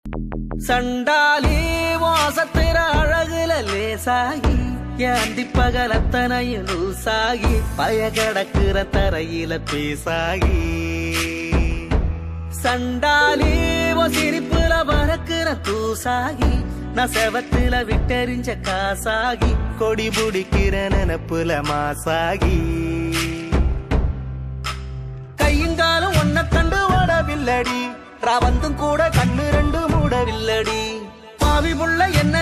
சண்டாலி வாசத்திர அழகுல லேசாகி ஏந்தி பகலத்தனையும் லூசாகி பய கடக்குற தரையில பேசாகி சண்டாலி உன் சிரிப்புல பறக்குற தூசாகி நான் செவத்துல விட்டெறிஞ்ச காசாகி கொடி பிடிக்கிற நினப்புல மாசாகி கையுங்காலும் ஒன்ன கண்டு ஓடவில்லடி ராவந்தும் கூட கண்ணு ரெண்டு மூடவில்லடி பாவி புள்ள என்ன